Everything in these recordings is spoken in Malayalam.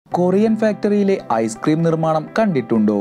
കൊറിയൻ ഫാക്ടറിയിലെ ഐസ്ക്രീം നിർമ്മാണം കണ്ടിട്ടുണ്ടോ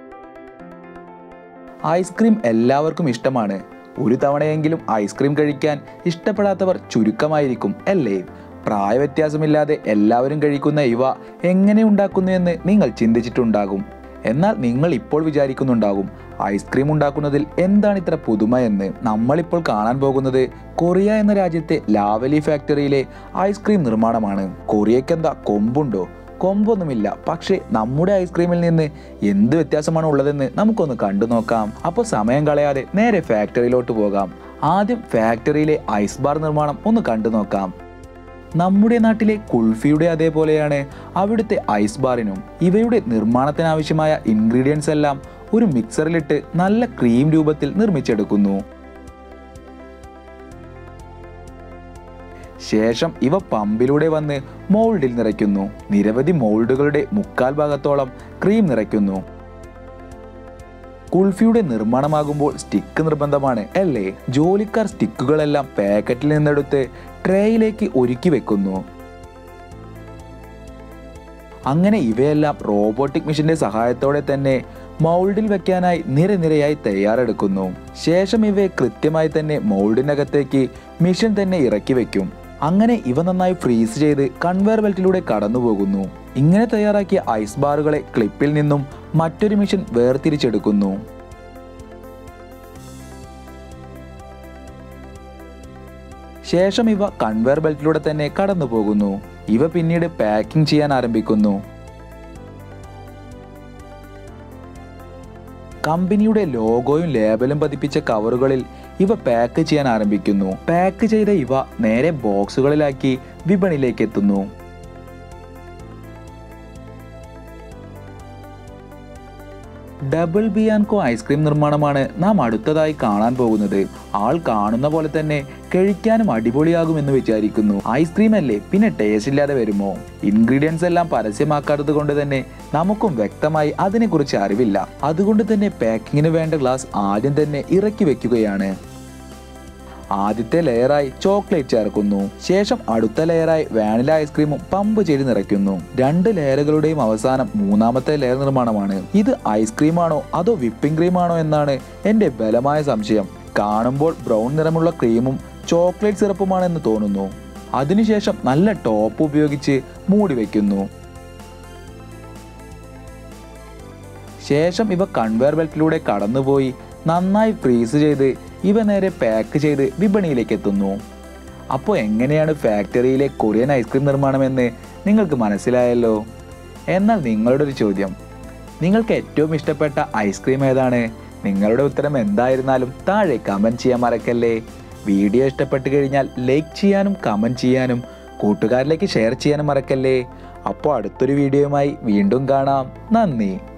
ഐസ്ക്രീം എല്ലാവർക്കും ഇഷ്ടമാണ് ഒരു തവണയെങ്കിലും ഐസ്ക്രീം കഴിക്കാൻ ഇഷ്ടപ്പെടാത്തവർ ചുരുക്കമായിരിക്കും അല്ലേ പ്രായവ്യത്യാസമില്ലാതെ എല്ലാവരും കഴിക്കുന്ന ഇവ എങ്ങനെ ഉണ്ടാക്കുന്നു എന്ന് നിങ്ങൾ ചിന്തിച്ചിട്ടുണ്ടാകും എന്നാൽ നിങ്ങൾ ഇപ്പോൾ വിചാരിക്കുന്നുണ്ടാകും ഐസ്ക്രീം ഉണ്ടാക്കുന്നതിൽ എന്താണ് ഇത്ര പുതുമ എന്ന് നമ്മളിപ്പോൾ കാണാൻ പോകുന്നത് കൊറിയ എന്ന രാജ്യത്തെ ലാവലി ഫാക്ടറിയിലെ ഐസ്ക്രീം നിർമ്മാണമാണ് കൊറിയയ്ക്ക് എന്താ കൊമ്പുണ്ടോ കൊമ്പൊന്നുമില്ല പക്ഷേ നമ്മുടെ ഐസ്ക്രീമിൽ നിന്ന് എന്ത് വ്യത്യാസമാണ് ഉള്ളതെന്ന് നമുക്കൊന്ന് കണ്ടു നോക്കാം അപ്പോൾ സമയം കളയാതെ നേരെ ഫാക്ടറിയിലോട്ട് പോകാം ആദ്യം ഫാക്ടറിയിലെ ഐസ് ബാർ നിർമ്മാണം ഒന്ന് കണ്ടു നോക്കാം നമ്മുടെ നാട്ടിലെ കുൾഫിയുടെ അതേപോലെയാണ് അവിടുത്തെ ഐസ് ബാറിനും ഇവയുടെ നിർമ്മാണത്തിനാവശ്യമായ ഇൻഗ്രീഡിയൻസ് എല്ലാം ഒരു മിക്സറിലിട്ട് നല്ല ക്രീം രൂപത്തിൽ നിർമ്മിച്ചെടുക്കുന്നു ശേഷം ഇവ പമ്പിലൂടെ വന്ന് മോൾഡിൽ നിറയ്ക്കുന്നു നിരവധി മോൾഡുകളുടെ മുക്കാൽ ഭാഗത്തോളം ക്രീം നിറയ്ക്കുന്നു കുൾഫിയുടെ നിർമ്മാണമാകുമ്പോൾ സ്റ്റിക്ക് നിർബന്ധമാണ് അല്ലേ ജോലിക്കാർ സ്റ്റിക്കുകളെല്ലാം പാക്കറ്റിൽ നിന്നെടുത്ത് ട്രേയിലേക്ക് ഒരുക്കി വെക്കുന്നു അങ്ങനെ ഇവയെല്ലാം റോബോട്ടിക് മെഷീന്റെ സഹായത്തോടെ തന്നെ മൗൾഡിൽ വെക്കാനായി നിരനിരയായി തയ്യാറെടുക്കുന്നു ശേഷം ഇവയെ കൃത്യമായി തന്നെ മൗൾഡിനകത്തേക്ക് മെഷീൻ തന്നെ ഇറക്കി വെക്കും അങ്ങനെ ഇവ നന്നായി ഫ്രീസ് ചെയ്ത് കൺവെയർ ബെൽറ്റിലൂടെ കടന്നു പോകുന്നു ഇങ്ങനെ തയ്യാറാക്കിയ ഐസ് ബാറുകളെ ക്ലിപ്പിൽ നിന്നും മറ്റൊരു മെഷീൻ വേർതിരിച്ചെടുക്കുന്നു ശേഷം ഇവ കൺവെയർ ബെൽറ്റിലൂടെ തന്നെ കടന്നു പോകുന്നു ഇവ പിന്നീട് പാക്കിംഗ് ചെയ്യാൻ ആരംഭിക്കുന്നു കമ്പനിയുടെ ലോഗോയും ലേബലും പതിപ്പിച്ച കവറുകളിൽ ഇവ പാക്ക് ചെയ്യാൻ ആരംഭിക്കുന്നു പാക്ക് ചെയ്ത ഇവ നേരെ ബോക്സുകളിലാക്കി വിപണിയിലേക്ക് എത്തുന്നു ഡബിൾ ബിയാൻകോ ഐസ്ക്രീം നിർമ്മാണമാണ് നാം അടുത്തതായി കാണാൻ പോകുന്നത് ആൾ കാണുന്ന പോലെ തന്നെ കഴിക്കാനും അടിപൊളിയാകുമെന്ന് വിചാരിക്കുന്നു ഐസ്ക്രീം അല്ലേ പിന്നെ ടേസ്റ്റ് ഇല്ലാതെ വരുമോ ഇൻഗ്രീഡിയൻസ് എല്ലാം പരസ്യമാക്കാത്തത് കൊണ്ട് തന്നെ നമുക്കും വ്യക്തമായി അതിനെക്കുറിച്ച് അറിവില്ല അതുകൊണ്ട് തന്നെ പാക്കിങ്ങിന് വേണ്ട ഗ്ലാസ് ആദ്യം തന്നെ ഇറക്കി വെക്കുകയാണ് ആദ്യത്തെ ലെയറായി ചോക്ലേറ്റ് ചേർക്കുന്നു ശേഷം അടുത്ത ലെയറായി വാനില ഐസ്ക്രീമും പമ്പ് ചെയ്ത് നിറയ്ക്കുന്നു രണ്ട് ലെയറുകളുടെയും അവസാനം മൂന്നാമത്തെ ലെയർ നിർമ്മാണമാണ് ഇത് ഐസ്ക്രീമാണോ അതോ വിപ്പിംഗ് ക്രീമാണോ എന്നാണ് എൻ്റെ ബലമായ സംശയം കാണുമ്പോൾ ബ്രൗൺ നിറമുള്ള ക്രീമും ചോക്ലേറ്റ് സിറപ്പുമാണെന്ന് തോന്നുന്നു അതിനുശേഷം നല്ല ടോപ്പ് ഉപയോഗിച്ച് മൂടി വയ്ക്കുന്നു ശേഷം ഇവ കൺവെയർ ബെൽറ്റിലൂടെ കടന്നുപോയി നന്നായി ഫ്രീസ് ചെയ്ത് ഇവ നേരെ പാക്ക് ചെയ്ത് വിപണിയിലേക്ക് എത്തുന്നു അപ്പോൾ എങ്ങനെയാണ് ഫാക്ടറിയിലെ കൊറിയൻ ഐസ്ക്രീം നിർമ്മാണമെന്ന് നിങ്ങൾക്ക് മനസ്സിലായല്ലോ എന്നാൽ നിങ്ങളുടെ ഒരു ചോദ്യം നിങ്ങൾക്ക് ഏറ്റവും ഇഷ്ടപ്പെട്ട ഐസ്ക്രീം ഏതാണ് നിങ്ങളുടെ ഉത്തരം എന്തായിരുന്നാലും താഴെ കമൻറ്റ് ചെയ്യാൻ മറക്കല്ലേ വീഡിയോ ഇഷ്ടപ്പെട്ട് കഴിഞ്ഞാൽ ലൈക്ക് ചെയ്യാനും കമൻറ്റ് ചെയ്യാനും കൂട്ടുകാരിലേക്ക് ഷെയർ ചെയ്യാനും മറക്കല്ലേ അപ്പോൾ അടുത്തൊരു വീഡിയോയുമായി വീണ്ടും കാണാം നന്ദി